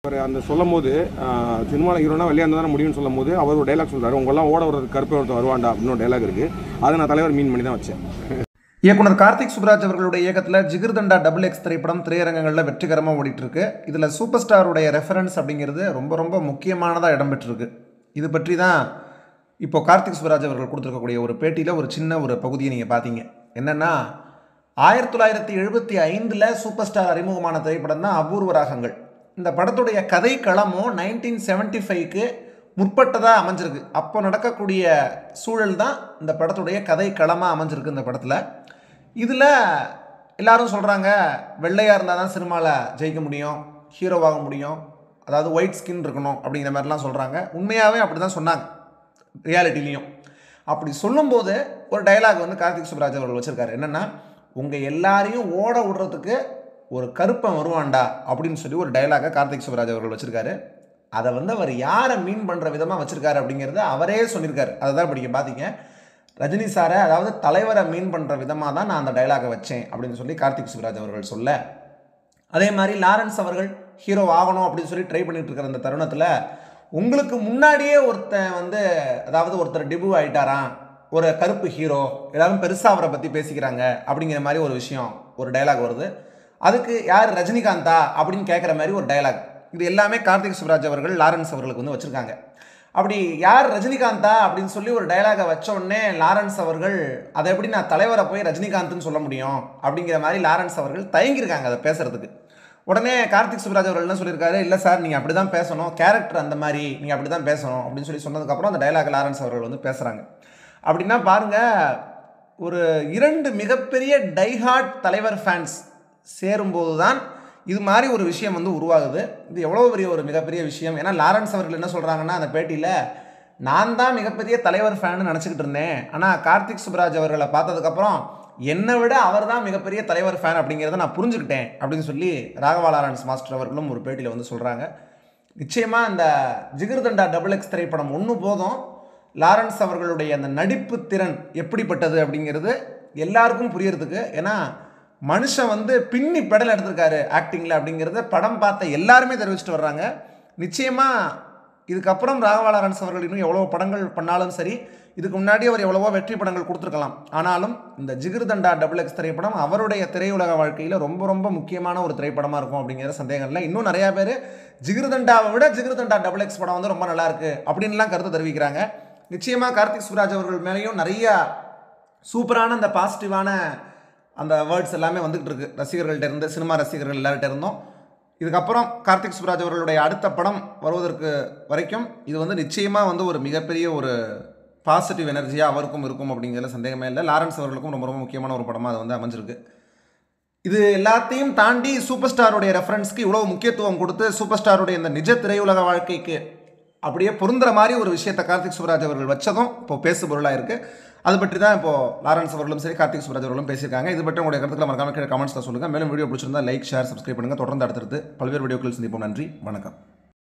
அவர் அந்த சொல்லும் போது சினிமாவில் ஹீரோனா வெளியே இருந்தால் தானே முடியும்னு சொல்லும் போது அவர் ஒரு டைலாக் சொல்றாரு உங்கெல்லாம் ஓட ஒரு கருப்பை ஒருத்தர் வருவாண்டா அப்படின்னு ஒரு டைலாக் இருக்கு அதை நான் தலைவர் மீன் பண்ணி தான் வச்சேன் இயக்குனர் கார்த்திக் சுப்ராஜ் அவர்களுடைய இயக்கத்தில் ஜிகிர்தண்டா டபுள் எக்ஸ் திரைப்படம் திரையரங்கங்களில் வெற்றிகரமாக ஓடிட்டு இருக்கு இதில் சூப்பர் ஸ்டாருடைய ரெஃபரன்ஸ் அப்படிங்கிறது ரொம்ப ரொம்ப முக்கியமானதாக இடம்பெற்றிருக்கு இது பற்றி தான் இப்போ கார்த்திக் சுப்ராஜ் அவர்கள் கொடுத்துருக்கக்கூடிய ஒரு பேட்டியில் ஒரு சின்ன ஒரு பகுதியை நீங்கள் பார்த்தீங்க என்னென்னா ஆயிரத்தி தொள்ளாயிரத்தி எழுபத்தி ஐந்தில் சூப்பர் ஸ்டார் அறிமுகமான திரைப்படம் தான் அபூர்வ ராகங்கள் இந்த படத்துடைய கதை களமும் நைன்டீன் செவன்ட்டி ஃபைவ்க்கு முற்பட்டதாக அமைஞ்சிருக்கு அப்போ நடக்கக்கூடிய சூழல் தான் இந்த படத்துடைய கதை களமாக அமைஞ்சிருக்கு இந்த படத்தில் இதில் எல்லாரும் சொல்கிறாங்க வெள்ளையாக இருந்தால் தான் சினிமாவில் ஜெயிக்க முடியும் ஹீரோவாக முடியும் அதாவது ஒயிட் ஸ்கின் இருக்கணும் அப்படிங்கிற மாதிரிலாம் சொல்கிறாங்க உண்மையாகவே அப்படி தான் சொன்னாங்க ரியாலிட்டிலையும் அப்படி சொல்லும்போது ஒரு டயலாக் வந்து கார்த்திக் சுப்ராஜ் அவர்கள் வச்சுருக்காரு என்னென்னா உங்கள் எல்லாரையும் ஓட விடுறதுக்கு ஒரு கருப்பன் வருவான்டா அப்படின்னு சொல்லி ஒரு டயலாகை கார்த்திக் சுப்ராஜ் அவர்கள் வச்சுருக்காரு அதை வந்து அவர் யாரை மீன் பண்ணுற விதமாக வச்சுருக்காரு அப்படிங்கிறத அவரே சொல்லியிருக்காரு அதை தான் இப்படி பார்த்தீங்க ரஜினி சாரை அதாவது தலைவரை மீன் பண்ணுற விதமாக தான் நான் அந்த டயலாகை வச்சேன் அப்படின்னு சொல்லி கார்த்திக் சுப்ராஜ் அவர்கள் சொல்ல அதே மாதிரி லாரன்ஸ் அவர்கள் ஹீரோ ஆகணும் அப்படின்னு சொல்லி ட்ரை பண்ணிட்டு இருக்கிற அந்த தருணத்தில் உங்களுக்கு முன்னாடியே ஒருத்தன் வந்து அதாவது ஒருத்தர் டிபு ஆயிட்டாராம் ஒரு கருப்பு ஹீரோ எல்லாரும் பெருசாக அவரை பற்றி பேசிக்கிறாங்க அப்படிங்கிற மாதிரி ஒரு விஷயம் ஒரு டயலாக் வருது அதுக்கு யார் ரஜினிகாந்தா அப்படின்னு கேட்குற மாதிரி ஒரு டயலாக் இது எல்லாமே கார்த்திக் சுப்ராஜ் அவர்கள் லாரன்ஸ் அவர்களுக்கு வந்து வச்சுருக்காங்க அப்படி யார் ரஜினிகாந்தா அப்படின்னு சொல்லி ஒரு டயலாகை வச்ச உடனே லாரன்ஸ் அவர்கள் அதை எப்படி நான் தலைவரை போய் ரஜினிகாந்த்னு சொல்ல முடியும் அப்படிங்கிற மாதிரி லாரன்ஸ் அவர்கள் தயங்கியிருக்காங்க அதை பேசுறதுக்கு உடனே கார்த்திக் சுப்ராஜ் அவர்கள் என்ன சொல்லியிருக்காரு இல்லை சார் நீங்கள் அப்படி தான் பேசணும் கேரக்டர் அந்த மாதிரி நீங்கள் அப்படி தான் பேசணும் அப்படின்னு சொல்லி சொன்னதுக்கப்புறம் அந்த டயலாக் லாரன்ஸ் அவர்கள் வந்து பேசுகிறாங்க அப்படின்னா பாருங்கள் ஒரு இரண்டு மிகப்பெரிய டைஹார்ட் தலைவர் ஃபேன்ஸ் சேரும்போது தான் இது மாதிரி ஒரு விஷயம் வந்து உருவாகுது இது எவ்வளோ பெரிய ஒரு மிகப்பெரிய விஷயம் ஏன்னா லாரன்ஸ் அவர்கள் என்ன சொல்கிறாங்கன்னா அந்த பேட்டியில் நான் தான் மிகப்பெரிய தலைவர் ஃபேன்னு நினச்சிக்கிட்டு இருந்தேன் ஆனால் கார்த்திக் சுப்ராஜ் அவர்களை பார்த்ததுக்கப்புறம் என்னை விட அவர் தான் மிகப்பெரிய தலைவர் ஃபேன் அப்படிங்கிறத நான் புரிஞ்சுக்கிட்டேன் அப்படின்னு சொல்லி ராகவா லாரன்ஸ் மாஸ்டர் அவர்களும் ஒரு பேட்டியில் வந்து சொல்கிறாங்க நிச்சயமாக இந்த ஜிகிர்தண்டா டபுள் எக்ஸ் திரைப்படம் ஒன்று போதும் லாரன்ஸ் அவர்களுடைய அந்த நடிப்பு திறன் எப்படிப்பட்டது அப்படிங்கிறது எல்லாருக்கும் புரியறதுக்கு ஏன்னா மனுஷன் வந்து பின்னி பெடல் எடுத்திருக்காரு ஆக்டிங்கில் அப்படிங்கிறத படம் பார்த்த எல்லாருமே தெரிவிச்சிட்டு வர்றாங்க நிச்சயமாக இதுக்கப்புறம் ராகவா லாரன்ஸ் அவர்கள் இன்னும் எவ்வளோ படங்கள் பண்ணாலும் சரி இதுக்கு முன்னாடி அவர் எவ்வளவோ வெற்றி படங்கள் கொடுத்துருக்கலாம் ஆனாலும் இந்த ஜிகிர்தண்டா டபுள் எக்ஸ் திரைப்படம் அவருடைய திரையுலக வாழ்க்கையில் ரொம்ப ரொம்ப முக்கியமான ஒரு திரைப்படமாக இருக்கும் அப்படிங்கிற சந்தேகம் இல்லை இன்னும் நிறையா பேர் ஜிகிர்தண்டாவை விட ஜிகிர்தண்டா டபுள் எக்ஸ் படம் வந்து ரொம்ப நல்லா இருக்கு அப்படின்லாம் கருத்து தெரிவிக்கிறாங்க நிச்சயமாக கார்த்திக் சுப்ராஜ் அவர்கள் மேலேயும் நிறைய சூப்பரான அந்த பாசிட்டிவான அந்த வேர்ட்ஸ் எல்லாமே வந்துகிட்டு இருக்கு ரசிகர்கள்ட்ட இருந்து சினிமா ரசிகர்கள் எல்லார்கிட்ட இருந்தும் இதுக்கப்புறம் கார்த்திக் சுப்ராஜ் அவர்களுடைய அடுத்த படம் வருவதற்கு வரைக்கும் இது வந்து நிச்சயமாக வந்து ஒரு மிகப்பெரிய ஒரு பாசிட்டிவ் எனர்ஜியாக அவருக்கும் இருக்கும் அப்படிங்கிறதுல சந்தேகமே இல்லை லாரன்ஸ் அவர்களுக்கும் ரொம்ப ரொம்ப முக்கியமான ஒரு படமாக அது வந்து அமைஞ்சிருக்கு இது எல்லாத்தையும் தாண்டி சூப்பர் ஸ்டாருடைய ரெஃபரன்ஸ்க்கு இவ்வளோ முக்கியத்துவம் கொடுத்து சூப்பர் ஸ்டாருடைய இந்த நிஜ திரையுலக வாழ்க்கைக்கு அப்படியே பொருந்துற மாதிரி ஒரு விஷயத்தை கார்த்திக் சுப்ராஜ் அவர்கள் வச்சதும் இப்போ பேசு பொருளாக இருக்குது அது பற்றி தான் இப்போ லாரன்ஸ் அவர்களும் சரி கார்த்திக் சுப்ராஜ் அவர்களும் பேசியிருக்காங்க இது பற்றி உங்களுடைய கருத்துக்களை மறக்காம கீழே கமெண்ட்ஸில் சொல்லுங்கள் மேலும் வீடியோ பிடிச்சிருந்தா லைக் ஷேர் சப்ஸ்கிரைப் பண்ணுங்கள் தொடர்ந்து அடுத்தடுத்து பல்வேறு வீடியோக்கள் சந்திப்போம் நன்றி வணக்கம்